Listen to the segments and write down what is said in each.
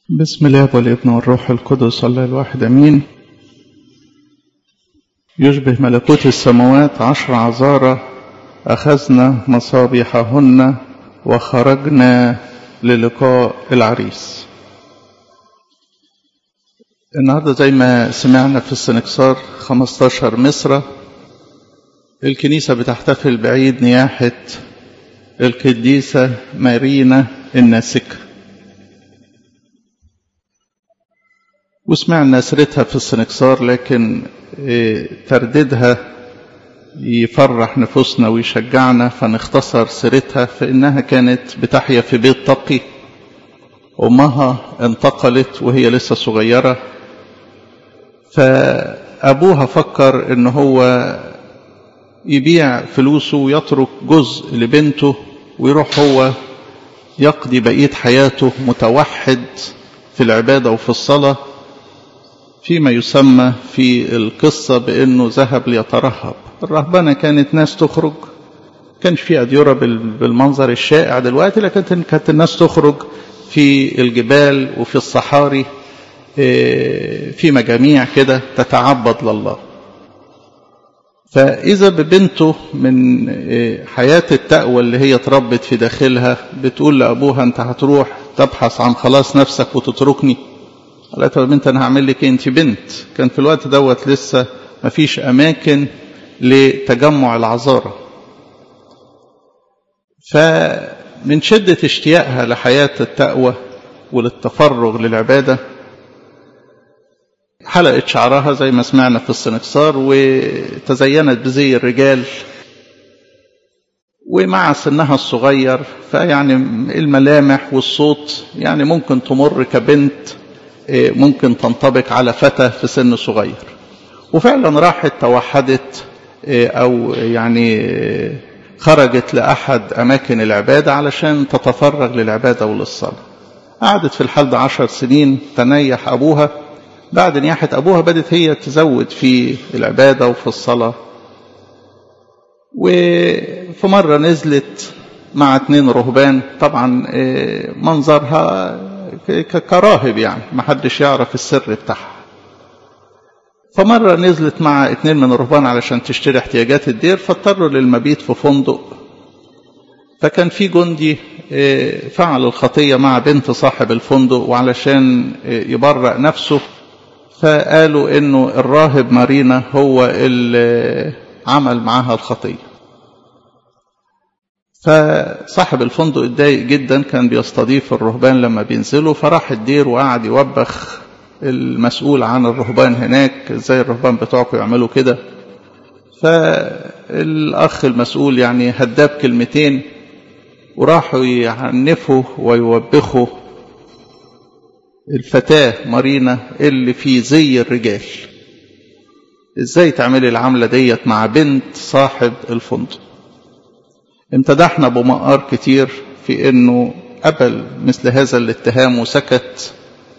بسم الله والابن والروح القدس الله الواحد امين يشبه ملكوت السماوات عشر عذارى اخذنا مصابيحهن وخرجنا للقاء العريس النهارده زي ما سمعنا في السنكسار 15 مصرة الكنيسة بتحتفل بعيد نياحة القديسة مارينا الناسكة وسمعنا سيرتها في السنكسار لكن ترديدها يفرح نفوسنا ويشجعنا فنختصر سيرتها فإنها كانت بتحيا في بيت تقي أمها انتقلت وهي لسه صغيرة فأبوها فكر إن هو يبيع فلوسه ويترك جزء لبنته ويروح هو يقضي بقية حياته متوحد في العبادة وفي الصلاة فيما يسمى في القصة بأنه ذهب ليترهب الرهبنة كانت ناس تخرج كانش في أديرة بالمنظر الشائع دلوقتي لكن كانت الناس تخرج في الجبال وفي الصحاري في مجاميع كده تتعبد لله فإذا ببنته من حياة التقوى اللي هي اتربت في داخلها بتقول لأبوها أنت هتروح تبحث عن خلاص نفسك وتتركني قالت له بنت أنا هعمل لك أنت بنت كان في الوقت دوت لسه مفيش أماكن لتجمع العذارى فمن شدة اشتياقها لحياة التقوى وللتفرغ للعبادة حلقت شعرها زي ما سمعنا في السنكسار وتزينت بزي الرجال ومع سنها الصغير فيعني الملامح والصوت يعني ممكن تمر كبنت ممكن تنطبق على فتى في سن صغير وفعلا راحت توحدت أو يعني خرجت لأحد أماكن العبادة علشان تتفرغ للعبادة وللصلاة قعدت في الحال ده عشر سنين تنيح أبوها بعد نياحة أبوها بدت هي تزود في العبادة وفي الصلاة وفي مرة نزلت مع اتنين رهبان طبعا منظرها كراهب يعني ما حدش يعرف السر بتاعها فمرة نزلت مع اتنين من الرهبان علشان تشتري احتياجات الدير فاضطروا للمبيت في فندق فكان في جندي فعل الخطية مع بنت صاحب الفندق وعلشان يبرأ نفسه فقالوا انه الراهب مارينا هو اللي عمل معاها الخطية فصاحب الفندق اتضايق جدا كان بيستضيف الرهبان لما بينزلوا فراح الدير وقعد يوبخ المسؤول عن الرهبان هناك ازاي الرهبان بتوعكم يعملوا كده فالاخ المسؤول يعني هداب كلمتين وراحوا يعنفوا ويوبخوا الفتاة مارينا اللي في زي الرجال ازاي تعملي العملة ديت مع بنت صاحب الفندق امتدحنا بمقار كتير في انه قبل مثل هذا الاتهام وسكت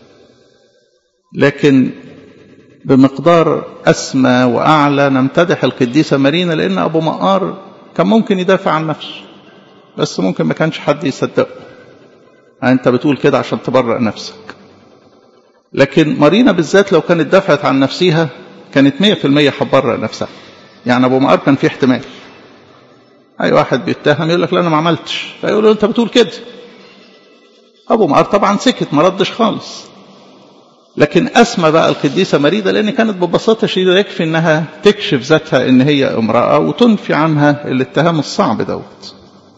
لكن بمقدار أسمى وأعلى نمتدح القديسة مارينا لأن أبو مقار كان ممكن يدافع عن نفسه بس ممكن ما كانش حد يصدقه يعني أنت بتقول كده عشان تبرأ نفسك لكن مارينا بالذات لو كانت دافعت عن نفسها كانت مية في المية هتبرأ نفسها يعني أبو مقار كان فيه احتمال أي واحد بيتهم يقول لك لا أنا ما عملتش فيقول له أنت بتقول كده أبو مقار طبعا سكت ما ردش خالص لكن أسمى بقى القديسة مريدة لأن كانت ببساطة شديدة يكفي أنها تكشف ذاتها أن هي امرأة وتنفي عنها الاتهام الصعب دوت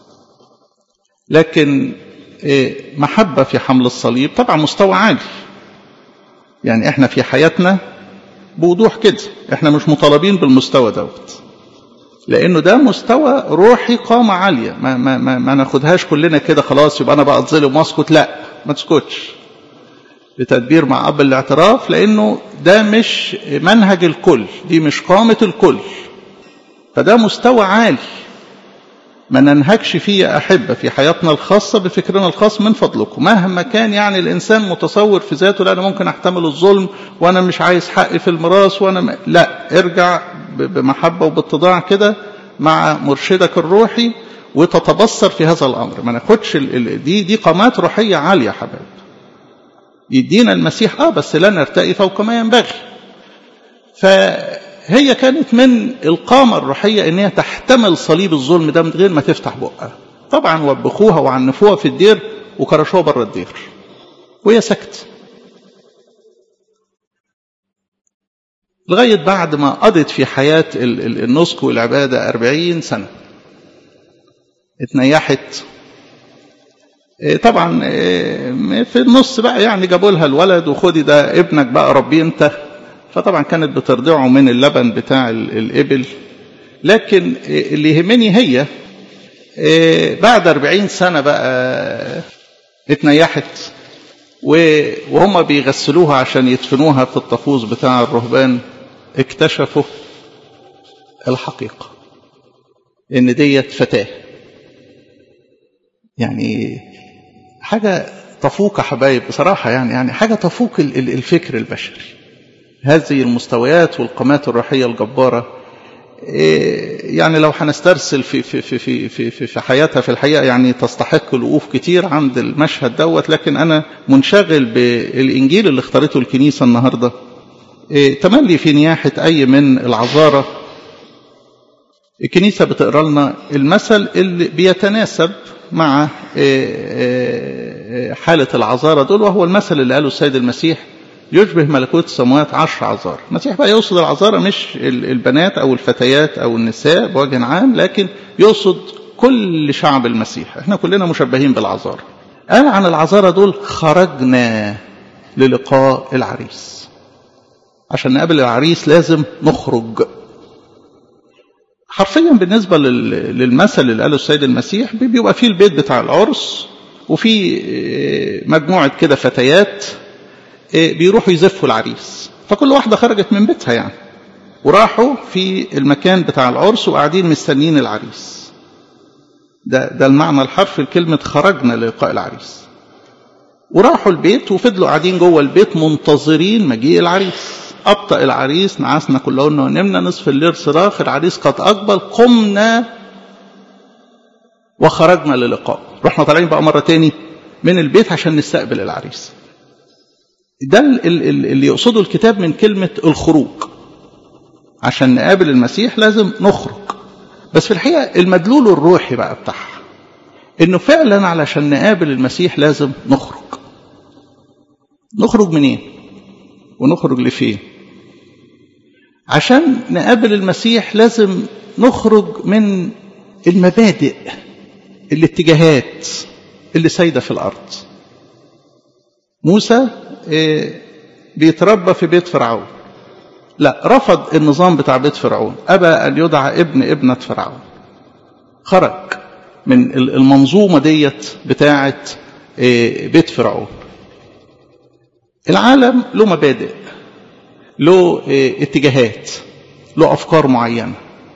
لكن محبة في حمل الصليب طبعا مستوى عالي يعني احنا في حياتنا بوضوح كده احنا مش مطالبين بالمستوى دوت لانه ده مستوى روحي قامة عالية ما, ما, ما, ما ناخدهاش كلنا كده خلاص يبقى انا بقى اتظلم واسكت لا ما تسكتش لتدبير مع اب الاعتراف لانه ده مش منهج الكل دي مش قامة الكل فده مستوى عالي ما ننهكش فيه يا أحبة في حياتنا الخاصة بفكرنا الخاص من فضلكم مهما كان يعني الإنسان متصور في ذاته لا أنا ممكن أحتمل الظلم وأنا مش عايز حقي في الميراث وأنا م... لا ارجع بمحبة وباتضاع كده مع مرشدك الروحي وتتبصر في هذا الأمر ما ناخدش ال... دي دي قامات روحية عالية يا حبايب يدينا المسيح اه بس لا نرتقي فوق ما ينبغي فهي كانت من القامة الروحية ان هي تحتمل صليب الظلم ده من غير ما تفتح بقها طبعا وبخوها وعنفوها في الدير وكرشوها بره الدير وهي سكت لغاية بعد ما قضت في حياة النسك والعبادة أربعين سنة اتنيحت طبعا في النص بقى يعني جابوا لها الولد وخدي ده ابنك بقى ربيه انت فطبعا كانت بترضعه من اللبن بتاع الإبل لكن اللي يهمني هي بعد أربعين سنة بقى اتنيحت وهم بيغسلوها عشان يدفنوها في الطفوز بتاع الرهبان اكتشفوا الحقيقة ان ديت فتاة يعني حاجة تفوق حبايب بصراحة يعني يعني حاجة تفوق الفكر البشري هذه المستويات والقامات الروحية الجبارة يعني لو هنسترسل في في في في في في, في حياتها في الحقيقه يعني تستحق الوقوف كتير عند المشهد دوت لكن انا منشغل بالانجيل اللي اختارته الكنيسه النهارده تملي في نياحه اي من العذاره الكنيسه بتقرا لنا المثل اللي بيتناسب مع حاله العذاره دول وهو المثل اللي قاله السيد المسيح يشبه ملكوت السماوات عشر عذار المسيح بقى يقصد العذارى مش البنات أو الفتيات أو النساء بوجه عام لكن يقصد كل شعب المسيح احنا كلنا مشبهين بالعذارى قال عن العذارى دول خرجنا للقاء العريس عشان نقابل العريس لازم نخرج حرفيا بالنسبة للمثل اللي قاله السيد المسيح بيبقى فيه البيت بتاع العرس وفي مجموعة كده فتيات بيروحوا يزفوا العريس فكل واحدة خرجت من بيتها يعني وراحوا في المكان بتاع العرس وقاعدين مستنين العريس ده, ده المعنى الحرفي لكلمة خرجنا للقاء العريس وراحوا البيت وفضلوا قاعدين جوه البيت منتظرين مجيء العريس أبطأ العريس نعسنا كلهن ونمنا نصف الليل صراخ العريس قد أقبل قمنا وخرجنا للقاء رحنا طالعين بقى مرة تاني من البيت عشان نستقبل العريس ده اللي يقصده الكتاب من كلمة الخروج عشان نقابل المسيح لازم نخرج بس في الحقيقة المدلول الروحي بقى بتاعها انه فعلا علشان نقابل المسيح لازم نخرج نخرج منين ونخرج لفين عشان نقابل المسيح لازم نخرج من المبادئ الاتجاهات اللي سايدة في الأرض موسى بيتربى في بيت فرعون لا رفض النظام بتاع بيت فرعون أبى أن يدعى ابن ابنة فرعون خرج من المنظومة ديت بتاعة بيت فرعون العالم له مبادئ له اتجاهات له أفكار معينة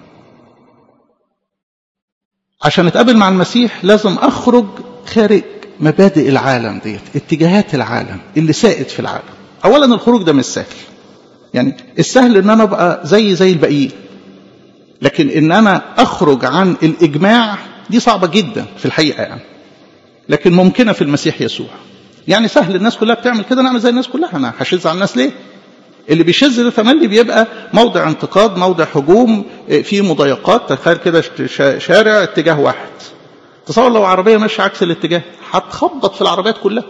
عشان اتقابل مع المسيح لازم أخرج خارج مبادئ العالم ديت اتجاهات العالم اللي سائد في العالم اولا الخروج ده مش سهل يعني السهل ان انا ابقى زي زي الباقيين لكن ان انا اخرج عن الاجماع دي صعبه جدا في الحقيقه يعني لكن ممكنه في المسيح يسوع يعني سهل الناس كلها بتعمل كده نعمل زي الناس كلها انا هشذ على الناس ليه اللي بيشذ ده تملي بيبقى موضع انتقاد موضع هجوم فيه مضايقات تخيل كده شارع اتجاه واحد تصور لو عربيه ماشيه عكس الاتجاه هتخبط في العربيات كلها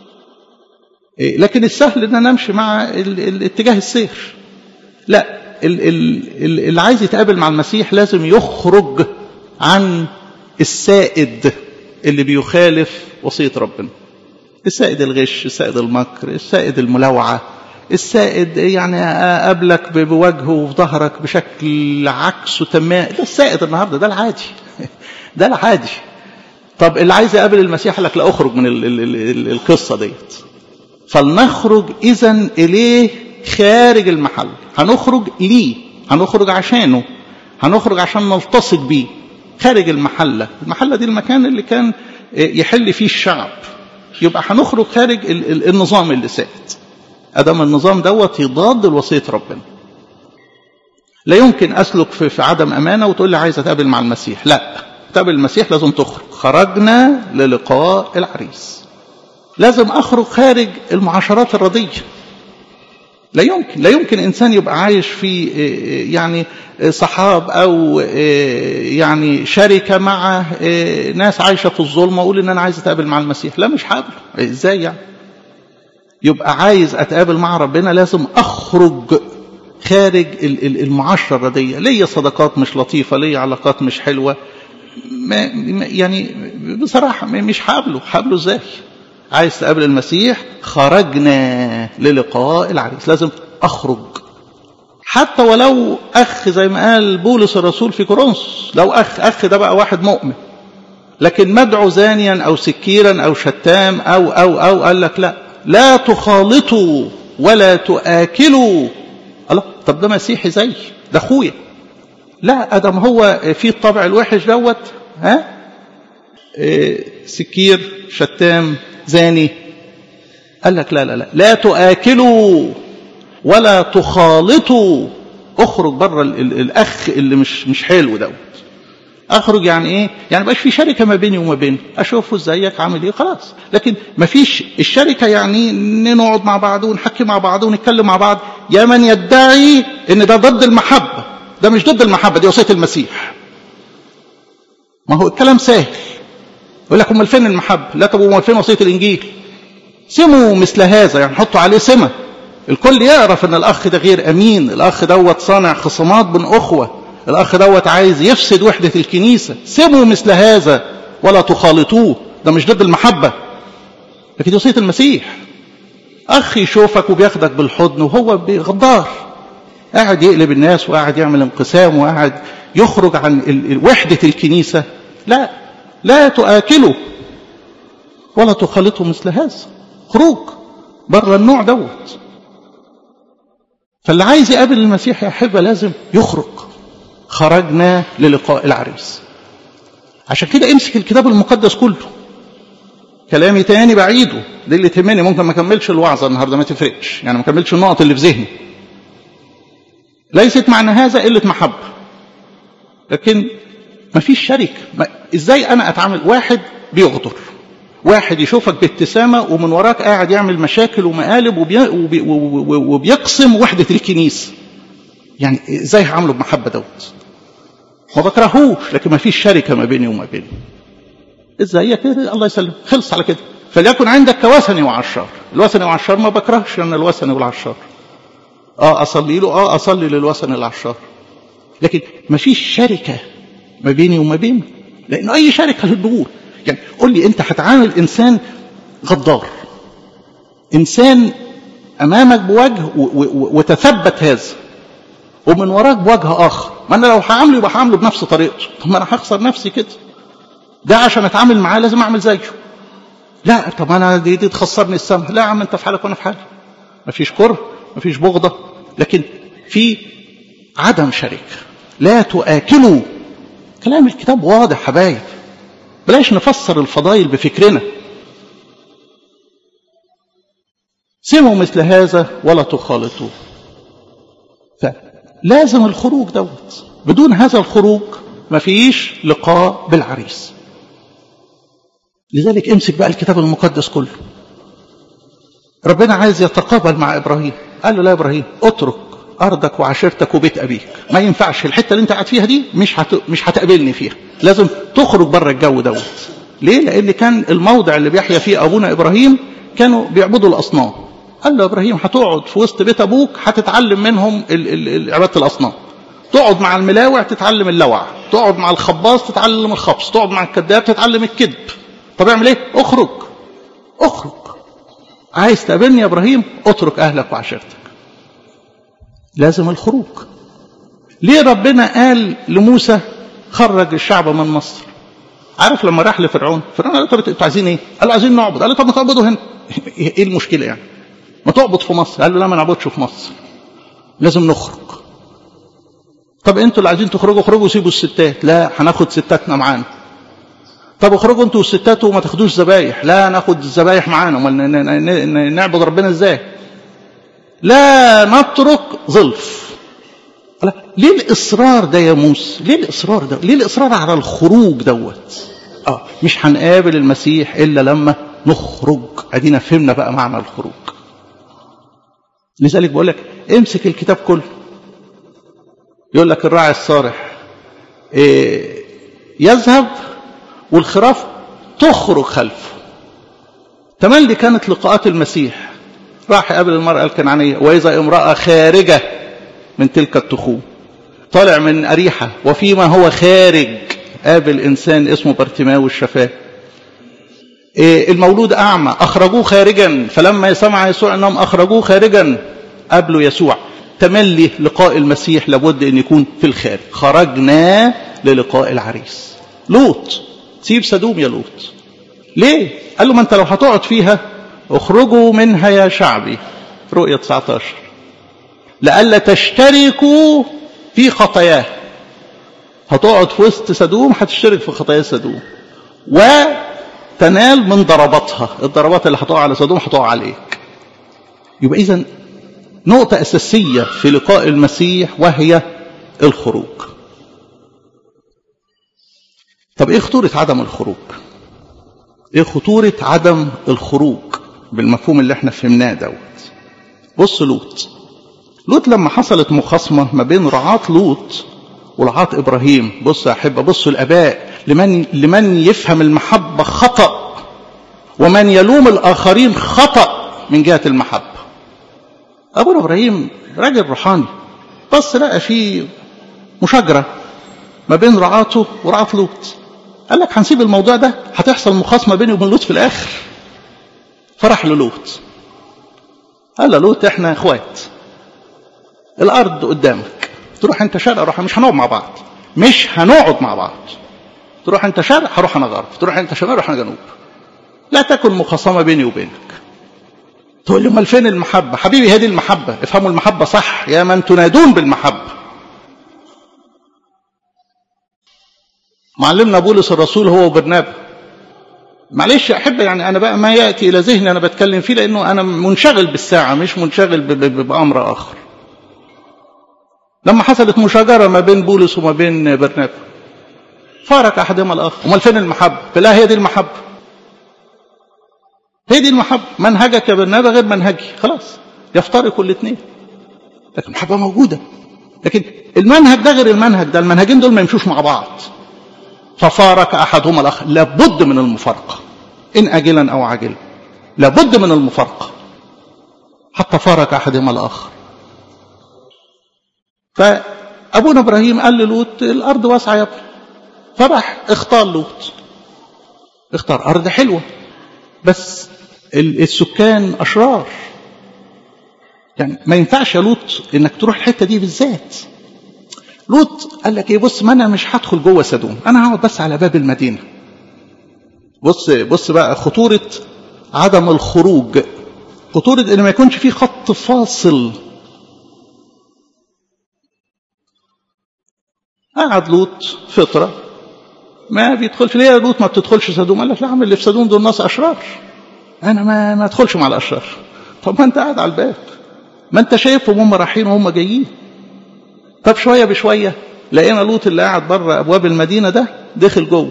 لكن السهل ان انا امشي مع الاتجاه السير لا اللي عايز يتقابل مع المسيح لازم يخرج عن السائد اللي بيخالف وصيه ربنا السائد الغش السائد المكر السائد الملوعه السائد يعني اقابلك بوجهه وفي ظهرك بشكل عكسه تمام ده السائد النهارده ده العادي ده العادي طب اللي عايز يقابل المسيح قال لك لا اخرج من ال ال ال القصه ديت فلنخرج اذا اليه خارج المحل هنخرج ليه هنخرج عشانه هنخرج عشان نلتصق بيه خارج المحله المحله دي المكان اللي كان يحل فيه الشعب يبقى هنخرج خارج النظام اللي سائد ادام النظام دوت يضاد الوصيه ربنا لا يمكن اسلك في, في عدم امانه وتقول لي عايز اتقابل مع المسيح لا تقابل المسيح لازم تخرج خرجنا للقاء العريس لازم أخرج خارج المعاشرات الردية لا يمكن لا يمكن إنسان يبقى عايش في يعني صحاب أو يعني شركة مع ناس عايشة في الظلمة وأقول إن أنا عايز أتقابل مع المسيح لا مش هقابله إزاي يعني يبقى عايز أتقابل مع ربنا لازم أخرج خارج المعاشرة الردية ليا صداقات مش لطيفة ليا علاقات مش حلوة ما يعني بصراحة مش هقابله هقابله ازاي عايز تقابل المسيح خرجنا للقاء العريس لازم أخرج حتى ولو أخ زي ما قال بولس الرسول في كورنثوس لو أخ أخ ده بقى واحد مؤمن لكن مدعو زانيا أو سكيرا أو شتام أو أو أو قال لك لا لا تخالطوا ولا تآكلوا الله طب ده مسيحي زي ده أخويا لا أدم هو في الطبع الوحش دوت ها إيه سكير شتام زاني قال لك لا لا لا لا تآكلوا ولا تخالطوا اخرج بره الاخ اللي مش مش حلو دوت اخرج يعني ايه يعني بقاش في شركه ما بيني وما بينه اشوفه ازيك عامل ايه خلاص لكن ما فيش الشركه يعني نقعد مع بعض ونحكي مع بعض ونتكلم مع بعض يا من يدعي ان ده ضد المحبه ده مش ضد المحبه دي وصيه المسيح ما هو الكلام سهل يقول لك امال فين المحبه لا طب امال فين وصيه الانجيل سموا مثل هذا يعني حطوا عليه سمه الكل يعرف ان الاخ ده غير امين الاخ دوت صانع خصامات بين اخوه الاخ دوت عايز يفسد وحده الكنيسه سموا مثل هذا ولا تخالطوه ده مش ضد المحبه لكن دي وصيه المسيح اخ يشوفك وبياخدك بالحضن وهو غدار قاعد يقلب الناس وقاعد يعمل انقسام وقاعد يخرج عن وحده الكنيسه لا لا تآكلوا ولا تخالطوا مثل هذا خروج بره النوع دوت فاللي عايز يقابل المسيح يا أحبة لازم يخرج خرجنا للقاء العريس عشان كده امسك الكتاب المقدس كله كلامي تاني بعيده دي اللي تهمني ممكن ما اكملش الوعظه النهارده ما تفرقش يعني ما اكملش النقط اللي في ذهني ليست معنى هذا قله محبه لكن ما فيش شركه ما ازاي انا اتعامل واحد بيغدر واحد يشوفك بابتسامة ومن وراك قاعد يعمل مشاكل ومقالب وبي... وبي... وبيقسم وحدة الكنيسة يعني ازاي هعمله بمحبة دوت ما بكرهوش لكن ما فيش شركة ما بيني وما بينه ازاي كده الله يسلم خلص على كده فليكن عندك كوثني وعشار الوثني والعشار ما بكرهش انا الوثني والعشار اه اصلي له اه اصلي للوثني العشار لكن ما فيش شركة ما بيني وما بينه لانه اي شركة للدخول يعني قول لي انت هتعامل انسان غدار انسان امامك بوجه وتثبت هذا ومن وراك بوجه اخر ما انا لو هعامله يبقى هعامله بنفس طريقته طب ما انا هخسر نفسي كده ده عشان اتعامل معاه لازم اعمل زيه لا طب انا دي, دي تخسرني السمع لا يا عم انت في حالك وانا في حالي مفيش كره مفيش بغضه لكن في عدم شركه لا تآكلوا كلام الكتاب واضح حبايب بلاش نفسر الفضائل بفكرنا سموا مثل هذا ولا تخالطوا فلازم الخروج دوت بدون هذا الخروج مفيش لقاء بالعريس لذلك امسك بقى الكتاب المقدس كله ربنا عايز يتقابل مع ابراهيم قال له لا يا ابراهيم اترك ارضك وعشيرتك وبيت ابيك ما ينفعش الحته اللي انت قاعد فيها دي مش هت... مش هتقابلني فيها لازم تخرج بره الجو دوت ليه لان كان الموضع اللي بيحيا فيه ابونا ابراهيم كانوا بيعبدوا الاصنام قال له ابراهيم هتقعد في وسط بيت ابوك هتتعلم منهم ال... ال... عباده الاصنام تقعد مع الملاوع تتعلم اللوع تقعد مع الخباز تتعلم الخبز تقعد مع الكذاب تتعلم الكذب طب اعمل ايه اخرج اخرج عايز تقابلني يا ابراهيم اترك اهلك وعشيرتك لازم الخروج ليه ربنا قال لموسى خرج الشعب من مصر عارف لما راح لفرعون فرعون قال له طب انتوا عايزين ايه قال له عايزين نعبد قال له طب ما تعبدوا هنا ايه المشكله يعني ما تعبد في مصر قال له لا ما نعبدش في مصر لازم نخرج طب انتوا اللي عايزين تخرجوا اخرجوا وسيبوا الستات لا هناخد ستاتنا معانا طب اخرجوا انتوا والستات وما تاخدوش ذبايح لا ناخد الذبايح معانا امال نعبد ربنا ازاي لا نترك ظلف ليه الإصرار ده يا موسى ليه الإصرار ده ليه الإصرار على الخروج دوت آه مش هنقابل المسيح إلا لما نخرج ادينا فهمنا بقى معنى الخروج لذلك بقول لك امسك الكتاب كله يقول لك الراعي الصالح إيه يذهب والخراف تخرج خلفه تملي كانت لقاءات المسيح راح يقابل المرأة الكنعانية وإذا امرأة خارجة من تلك التخوم طالع من أريحة وفيما هو خارج قابل إنسان اسمه بارتيماو الشفاه إيه المولود أعمى أخرجوه خارجا فلما سمع يسوع أنهم أخرجوه خارجا قابلوا يسوع تملي لقاء المسيح لابد أن يكون في الخارج خرجنا للقاء العريس لوط سيب سدوم يا لوط ليه قال له ما انت لو هتقعد فيها اخرجوا منها يا شعبي رؤية 19 لئلا تشتركوا في خطاياه هتقعد في وسط سدوم هتشترك في خطايا سدوم وتنال من ضرباتها الضربات اللي هتقع على سدوم هتقع عليك يبقى اذا نقطة أساسية في لقاء المسيح وهي الخروج طب ايه خطورة عدم الخروج ايه خطورة عدم الخروج بالمفهوم اللي احنا فهمناه دوت بص لوط لوط لما حصلت مخاصمة ما بين رعاة لوط ورعاة إبراهيم بص يا أحبة بصوا الآباء لمن, لمن يفهم المحبة خطأ ومن يلوم الآخرين خطأ من جهة المحبة أبونا إبراهيم راجل روحاني بص لقى في مشاجرة ما بين رعاته ورعاة لوط قال لك هنسيب الموضوع ده هتحصل مخاصمة بيني وبين لوط في الآخر فرح للوط قال له لوط احنا اخوات الارض قدامك تروح انت شرق اروح مش هنقعد مع بعض مش هنقعد مع بعض تروح انت شرق هروح انا غرب تروح انت شمال اروح انا جنوب لا تكن مخاصمه بيني وبينك تقول لي امال فين المحبه حبيبي هذه المحبه افهموا المحبه صح يا من تنادون بالمحبه معلمنا بولس الرسول هو وبرنابا معلش احب يعني انا بقى ما ياتي الى ذهني انا بتكلم فيه لانه انا منشغل بالساعه مش منشغل بامر اخر لما حصلت مشاجره ما بين بولس وما بين برنابا فارق احدهما الاخر امال فين المحبه لا هي دي المحبه هي دي المحبه منهجك يا برنابا غير منهجي خلاص يفترقوا الاثنين لكن المحبه موجوده لكن المنهج ده غير المنهج ده المنهجين دول ما يمشوش مع بعض ففارق احدهما الاخر لابد من المفارقه ان اجلا او عاجلا لابد من المفارقه حتى فارق احدهما الاخر فابونا ابراهيم قال للوط الارض واسعه يا ابني فراح اختار لوط اختار ارض حلوه بس السكان اشرار يعني ما ينفعش يا لوط انك تروح الحته دي بالذات لوط قال لك ايه بص ما انا مش هدخل جوه سدوم انا هقعد بس على باب المدينه بص بص بقى خطوره عدم الخروج خطوره ان ما يكونش في خط فاصل قعد لوط فتره ما بيدخلش ليه يا لوط ما بتدخلش سدوم قال لك لا عم اللي في سدوم دول ناس اشرار انا ما ما ادخلش مع الاشرار طب ما انت قاعد على الباب ما انت شايفهم هم رايحين وهم جايين طب شويه بشويه لقينا لوط اللي قاعد بره ابواب المدينه ده دخل جوه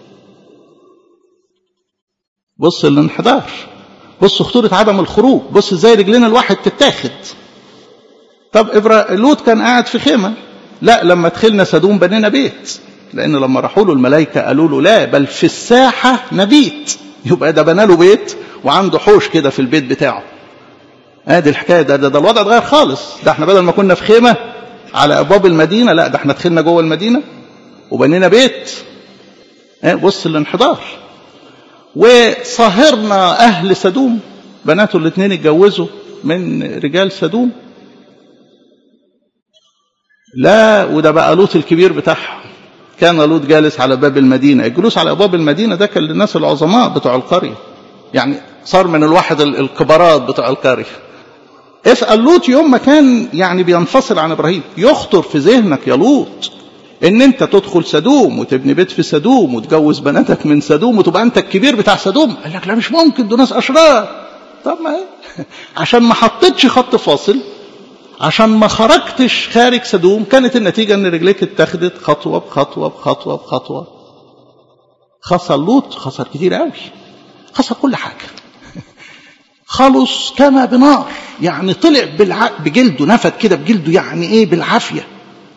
بص الانحدار بص خطوره عدم الخروج بص ازاي رجلنا الواحد تتاخد طب إبرا... لوط كان قاعد في خيمه لا لما دخلنا سدوم بنينا بيت لان لما راحوا له الملائكه قالوا له لا بل في الساحه نبيت يبقى ده بنى له بيت وعنده حوش كده في البيت بتاعه ادي الحكايه ده, ده ده الوضع اتغير خالص ده احنا بدل ما كنا في خيمه على ابواب المدينه لا ده احنا دخلنا جوه المدينه وبنينا بيت اه بص الانحدار وصاهرنا اهل سدوم بناته الاثنين اتجوزوا من رجال سدوم لا وده بقى لوط الكبير بتاعهم كان لوط جالس على باب المدينه الجلوس على ابواب المدينه ده كان للناس العظماء بتوع القريه يعني صار من الواحد الكبارات بتوع القريه اسال لوط يوم ما كان يعني بينفصل عن ابراهيم يخطر في ذهنك يا لوط ان انت تدخل سدوم وتبني بيت في سدوم وتجوز بناتك من سدوم وتبقى انت الكبير بتاع سدوم قال لك لا مش ممكن دول ناس اشرار طب ما ايه عشان ما حطيتش خط فاصل عشان ما خرجتش خارج سدوم كانت النتيجة ان رجليك اتخذت خطوة بخطوة بخطوة بخطوة خسر لوط خسر كتير قوي خسر كل حاجة خلص كما بنار يعني طلع بالع... بجلده نفد كده بجلده يعني ايه بالعافية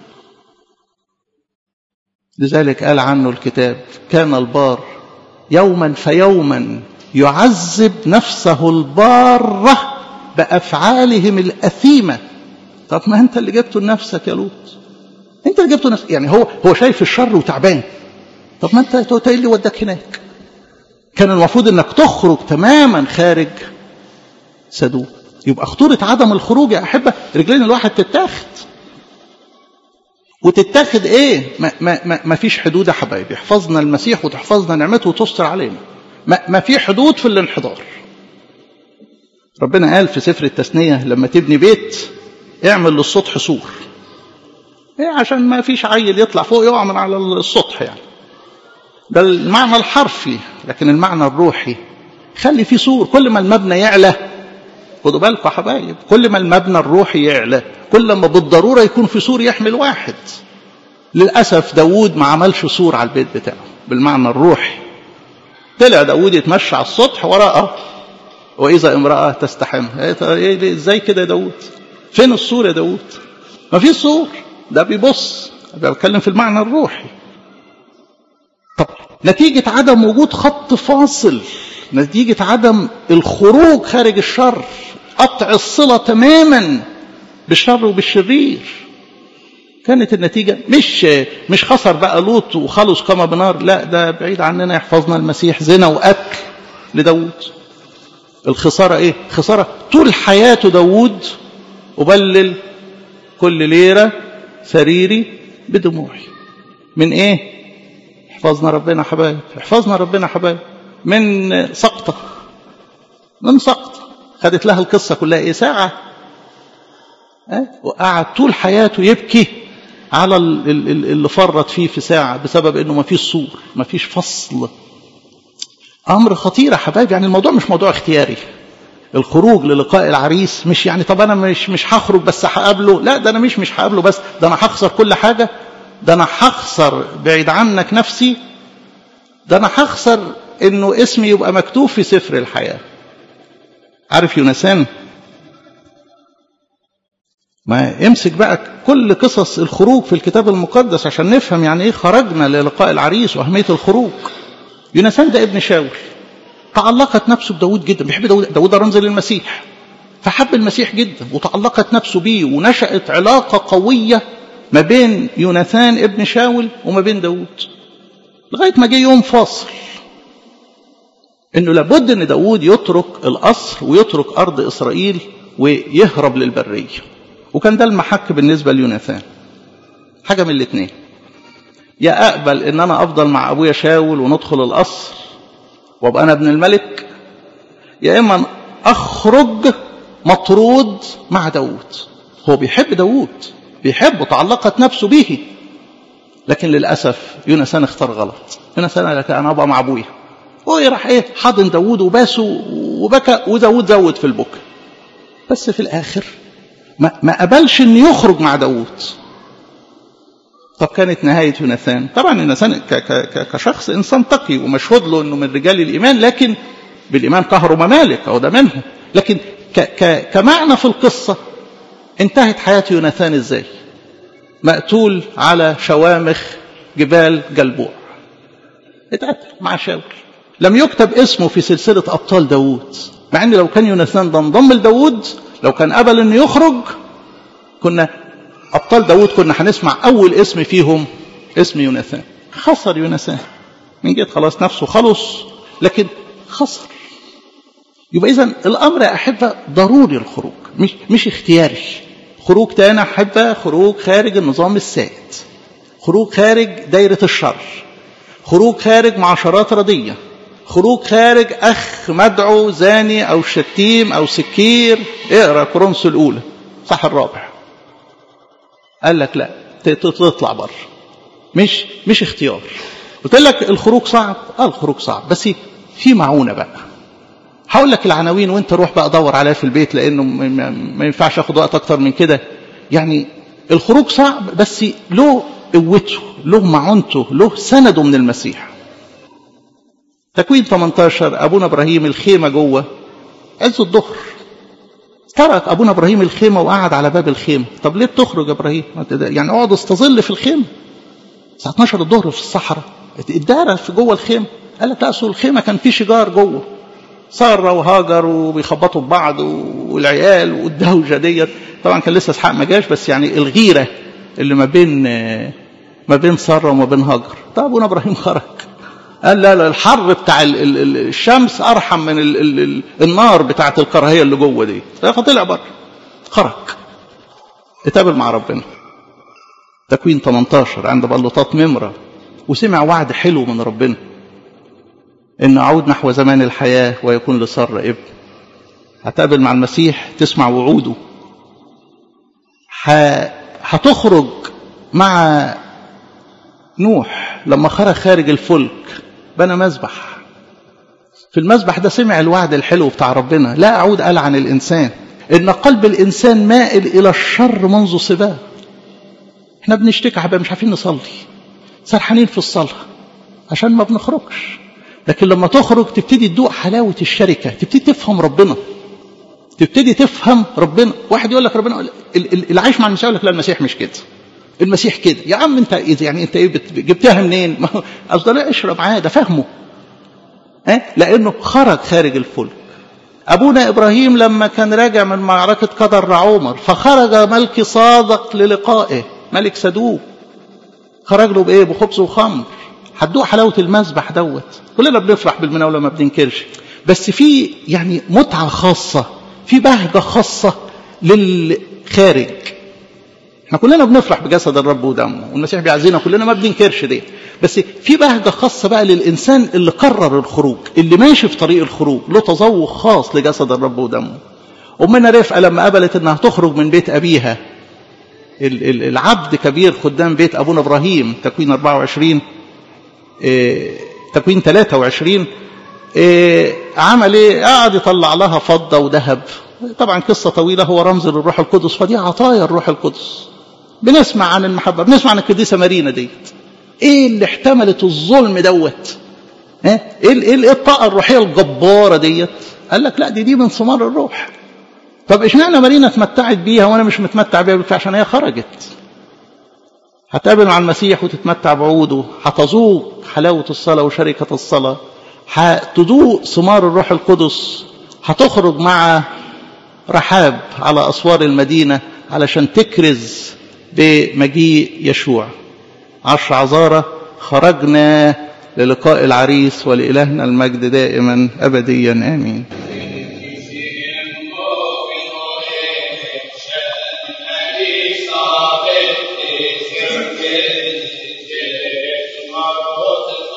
لذلك قال عنه الكتاب كان البار يوما فيوما يعذب نفسه البارة بأفعالهم الأثيمة طب ما أنت اللي جبته لنفسك يا لوط أنت اللي جبته لنفسك يعني هو هو شايف الشر وتعبان طب ما أنت ايه اللي وداك هناك كان المفروض أنك تخرج تماما خارج سدوم يبقى خطورة عدم الخروج يا أحبة رجلين الواحد تتاخد وتتاخد ايه ما, ما, ما, ما فيش حدود يا حبايبي يحفظنا المسيح وتحفظنا نعمته وتستر علينا ما, ما في حدود في الانحدار ربنا قال في سفر التثنية لما تبني بيت اعمل للسطح سور ايه عشان ما فيش عيل يطلع فوق يقع من على السطح يعني ده المعنى الحرفي لكن المعنى الروحي خلي فيه سور كل ما المبنى يعلى خدوا بالكم يا حبايب كل ما المبنى الروحي يعلى كل ما بالضرورة يكون في سور يحمل واحد للأسف داود ما عملش سور على البيت بتاعه بالمعنى الروحي طلع داود يتمشى على السطح وراءه وإذا امرأة تستحم إيه إزاي كده يا داود فين السور يا داود ما في سور ده بيبص بتكلم في المعنى الروحي طب نتيجة عدم وجود خط فاصل نتيجة عدم الخروج خارج الشر قطع الصلة تماما بالشر وبالشرير كانت النتيجة مش مش خسر بقى لوط وخلص كما بنار لا ده بعيد عننا يحفظنا المسيح زنا وقتل لداود الخسارة ايه خسارة طول حياته داود أبلل كل ليرة سريري بدموعي من ايه احفظنا ربنا حبايب احفظنا ربنا حبايب من سقطة من سقطة خدت لها القصة كلها ايه ساعة اه؟ وقعد طول حياته يبكي على اللي فرط فيه في ساعة بسبب انه ما فيش صور ما فيش فصل امر خطير يا حبايبي يعني الموضوع مش موضوع اختياري الخروج للقاء العريس مش يعني طب انا مش مش هخرج بس هقابله لا ده انا مش مش هقابله بس ده انا هخسر كل حاجه ده انا هخسر بعيد عنك نفسي ده انا هخسر انه اسمي يبقى مكتوب في سفر الحياه عارف يونسان ما امسك بقى كل قصص الخروج في الكتاب المقدس عشان نفهم يعني ايه خرجنا للقاء العريس واهميه الخروج يونسان ده ابن شاول تعلقت نفسه بداود جدا بيحب داود داود ده رمز للمسيح فحب المسيح جدا وتعلقت نفسه بيه ونشأت علاقة قوية ما بين يوناثان ابن شاول وما بين داود لغاية ما جه يوم فاصل انه لابد ان داود يترك القصر ويترك ارض اسرائيل ويهرب للبرية وكان ده المحك بالنسبة ليوناثان حاجة من الاثنين يا اقبل ان انا افضل مع ابويا شاول وندخل القصر وابقى انا ابن الملك يا اما اخرج مطرود مع داود هو بيحب داود بيحبه تعلقت نفسه به لكن للاسف يونسان اختار غلط يونسان قال لك انا ابقى مع ابويا وهي راح ايه حضن داود وباسه وبكى وداود زود في البكا بس في الاخر ما, ما قبلش انه يخرج مع داود طب كانت نهاية يوناثان طبعا يوناثان كشخص إنسان تقي ومشهود له أنه من رجال الإيمان لكن بالإيمان قهروا ممالك أو ده منهم لكن ك ك كمعنى في القصة انتهت حياة يوناثان إزاي مقتول على شوامخ جبال جلبوع اتقتل مع شاول لم يكتب اسمه في سلسلة أبطال داوود مع أن لو كان يوناثان ده انضم لداوود لو كان قبل أنه يخرج كنا أبطال داود كنا هنسمع أول اسم فيهم اسم يوناثان خسر يوناثان من جد خلاص نفسه خلص لكن خسر يبقى إذا الأمر يا أحبة ضروري الخروج مش, مش اختياري خروج تاني أحبة خروج خارج النظام السائد خروج خارج دايرة الشر خروج خارج معاشرات ردية خروج خارج أخ مدعو زاني أو شتيم أو سكير اقرأ كورنثوس الأولى صح الرابع قال لك لا تطلع بره مش مش اختيار قلت لك الخروج صعب اه الخروج صعب بس في معونه بقى هقول لك العناوين وانت روح بقى دور عليها في البيت لانه ما ينفعش اخد وقت اكتر من كده يعني الخروج صعب بس له قوته له معونته له سنده من المسيح تكوين 18 ابونا ابراهيم الخيمه جوه عز الظهر ترك ابونا ابراهيم الخيمه وقعد على باب الخيمه طب ليه بتخرج يا ابراهيم يعني اقعد استظل في الخيمه الساعه 12 الظهر في الصحراء اتدارى في جوه الخيمه قال لك لا اصل الخيمه كان في شجار جوه ساره وهاجر وبيخبطوا ببعض والعيال والدوجه ديت طبعا كان لسه اسحاق ما جاش بس يعني الغيره اللي ما بين ما بين ساره وما بين هاجر طب ابونا ابراهيم خرج قال لا لا الحر بتاع ال ال ال الشمس ارحم من ال ال ال النار بتاعه الكراهيه اللي جوه دي فطلع بره خرج اتقابل مع ربنا تكوين 18 عند بلوطات ممرة وسمع وعد حلو من ربنا ان اعود نحو زمان الحياه ويكون لساره ابن هتقابل مع المسيح تسمع وعوده هتخرج مع نوح لما خرج خارج الفلك بنى مذبح في المذبح ده سمع الوعد الحلو بتاع ربنا لا أعود ألعن الإنسان إن قلب الإنسان مائل إلى الشر منذ صباه احنا بنشتكي حبايبي مش عارفين نصلي سرحانين في الصلاة عشان ما بنخرجش لكن لما تخرج تبتدي تدوق حلاوة الشركة تبتدي تفهم ربنا تبتدي تفهم ربنا واحد يقول لك ربنا اللي عايش مع المسيح يقول لك لا المسيح مش كده المسيح كده يا عم انت ايه يعني انت ايه جبتها منين ما اصل لا اشرب عادة فهمه اه؟ لانه خرج خارج الفلك ابونا ابراهيم لما كان راجع من معركة قدر رعومر فخرج ملك صادق للقائه ملك سدوم خرج له بايه بخبز وخمر هتدوق حلاوة المذبح دوت كلنا بنفرح بالمناولة ما بننكرش بس في يعني متعة خاصة في بهجة خاصة للخارج احنا كلنا بنفرح بجسد الرب ودمه والمسيح بيعزينا كلنا ما بننكرش دي بس في بهجة خاصة بقى للإنسان اللي قرر الخروج اللي ماشي في طريق الخروج له تذوق خاص لجسد الرب ودمه أمنا رفقة لما قبلت إنها تخرج من بيت أبيها العبد كبير خدام بيت أبونا إبراهيم تكوين 24 تكوين 23 عمل ايه قعد يطلع لها فضة وذهب طبعا قصة طويلة هو رمز للروح القدس فدي عطايا الروح القدس بنسمع عن المحبة بنسمع عن القديسة مارينا ديت ايه اللي احتملت الظلم دوت ايه ايه الطاقة الروحية الجبارة ديت قال لك لا دي دي من ثمار الروح طب اشمعنى مارينا اتمتعت بيها وانا مش متمتع بيها عشان هي خرجت هتقابل مع المسيح وتتمتع بعوده هتذوق حلاوة الصلاة وشركة الصلاة هتذوق ثمار الروح القدس هتخرج مع رحاب على أسوار المدينة علشان تكرز بمجيء يشوع عشر عذارة خرجنا للقاء العريس ولإلهنا المجد دائما أبديا آمين Thank you.